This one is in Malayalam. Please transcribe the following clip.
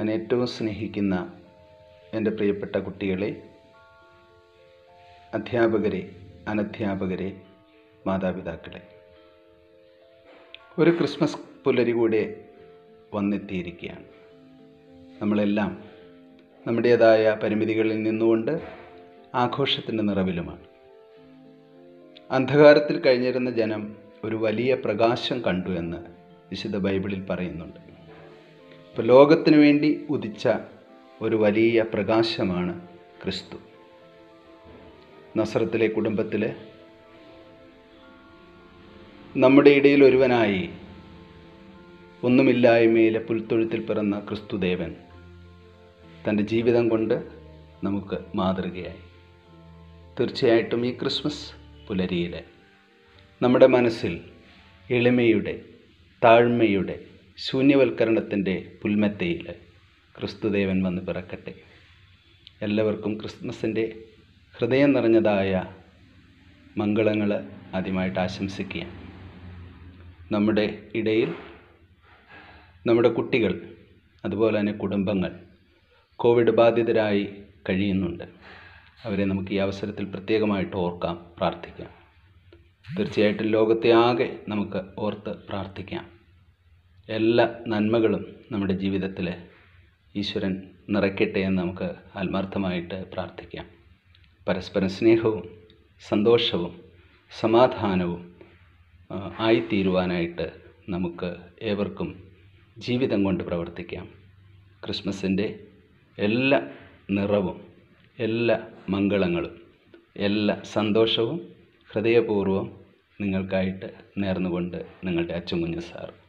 ഞാൻ ഏറ്റവും സ്നേഹിക്കുന്ന എൻ്റെ പ്രിയപ്പെട്ട കുട്ടികളെ അധ്യാപകരെ അനധ്യാപകരെ മാതാപിതാക്കളെ ഒരു ക്രിസ്മസ് പുലരി കൂടെ വന്നെത്തിയിരിക്കുകയാണ് നമ്മളെല്ലാം നമ്മുടേതായ പരിമിതികളിൽ നിന്നുകൊണ്ട് ആഘോഷത്തിൻ്റെ നിറവിലുമാണ് അന്ധകാരത്തിൽ കഴിഞ്ഞിരുന്ന ജനം ഒരു വലിയ പ്രകാശം കണ്ടു എന്ന് വിശുദ്ധ ബൈബിളിൽ പറയുന്നുണ്ട് ഇപ്പോൾ ലോകത്തിനു വേണ്ടി ഉദിച്ച ഒരു വലിയ പ്രകാശമാണ് ക്രിസ്തു നസ്രത്തിലെ കുടുംബത്തിൽ നമ്മുടെ ഇടയിൽ ഒരുവനായി ഒന്നുമില്ലായ്മയിലെ പുൽത്തൊഴുത്തിൽ പിറന്ന ക്രിസ്തുദേവൻ തൻ്റെ ജീവിതം കൊണ്ട് നമുക്ക് മാതൃകയായി തീർച്ചയായിട്ടും ഈ ക്രിസ്മസ് പുലരിയിൽ നമ്മുടെ മനസ്സിൽ എളിമയുടെ താഴ്മയുടെ ശൂന്യവൽക്കരണത്തിൻ്റെ പുൽമെത്തയിൽ ക്രിസ്തുദേവൻ വന്ന് പിറക്കട്ടെ എല്ലാവർക്കും ക്രിസ്മസിൻ്റെ ഹൃദയം നിറഞ്ഞതായ മംഗളങ്ങൾ ആദ്യമായിട്ട് ആശംസിക്കുക നമ്മുടെ ഇടയിൽ നമ്മുടെ കുട്ടികൾ അതുപോലെ തന്നെ കുടുംബങ്ങൾ കോവിഡ് ബാധിതരായി കഴിയുന്നുണ്ട് അവരെ നമുക്ക് ഈ അവസരത്തിൽ പ്രത്യേകമായിട്ട് ഓർക്കാം പ്രാർത്ഥിക്കാം തീർച്ചയായിട്ടും ലോകത്തെ ആകെ നമുക്ക് ഓർത്ത് പ്രാർത്ഥിക്കാം എല്ലാ നന്മകളും നമ്മുടെ ജീവിതത്തിൽ ഈശ്വരൻ നിറയ്ക്കട്ടെ എന്ന് നമുക്ക് ആത്മാർത്ഥമായിട്ട് പ്രാർത്ഥിക്കാം പരസ്പരം സ്നേഹവും സന്തോഷവും സമാധാനവും ആ, ആയിത്തീരുവാനായിട്ട് നമുക്ക് ഏവർക്കും ജീവിതം കൊണ്ട് പ്രവർത്തിക്കാം ക്രിസ്മസിൻ്റെ എല്ലാ നിറവും എല്ലാ മംഗളങ്ങളും എല്ലാ സന്തോഷവും ഹൃദയപൂർവ്വം നിങ്ങൾക്കായിട്ട് നേർന്നുകൊണ്ട് നിങ്ങളുടെ അച്ചുമുഞ്ഞ സാർ